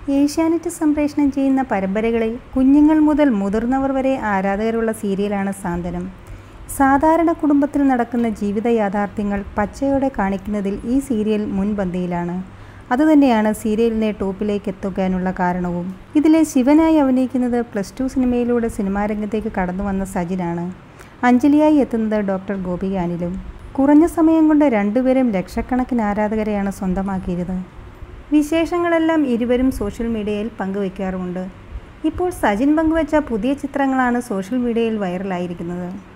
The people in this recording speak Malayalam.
ഏഷ്യാനെറ്റ് സംപ്രേഷണം ചെയ്യുന്ന പരമ്പരകളിൽ കുഞ്ഞുങ്ങൾ മുതൽ മുതിർന്നവർ വരെ ആരാധകരുള്ള സീരിയലാണ് സാന്ത്വനം സാധാരണ കുടുംബത്തിൽ നടക്കുന്ന ജീവിത യാഥാർത്ഥ്യങ്ങൾ പച്ചയോടെ കാണിക്കുന്നതിൽ ഈ സീരിയൽ മുൻപന്തിയിലാണ് അതുതന്നെയാണ് സീരിയലിനെ ടോപ്പിലേക്ക് എത്തിക്കാനുള്ള കാരണവും ഇതിലെ ശിവനായി അഭിനയിക്കുന്നത് പ്ലസ് ടു സിനിമയിലൂടെ സിനിമാരംഗത്തേക്ക് കടന്നു വന്ന സജിനാണ് അഞ്ജലിയായി എത്തുന്നത് ഡോക്ടർ ഗോപിക അനിലും കുറഞ്ഞ സമയം കൊണ്ട് രണ്ടുപേരും ലക്ഷക്കണക്കിന് ആരാധകരെയാണ് സ്വന്തമാക്കിയത് വിശേഷങ്ങളെല്ലാം ഇരുവരും സോഷ്യൽ മീഡിയയിൽ പങ്കുവയ്ക്കാറുമുണ്ട് ഇപ്പോൾ സജിൻ പങ്കുവച്ച പുതിയ ചിത്രങ്ങളാണ് സോഷ്യൽ മീഡിയയിൽ വൈറലായിരിക്കുന്നത്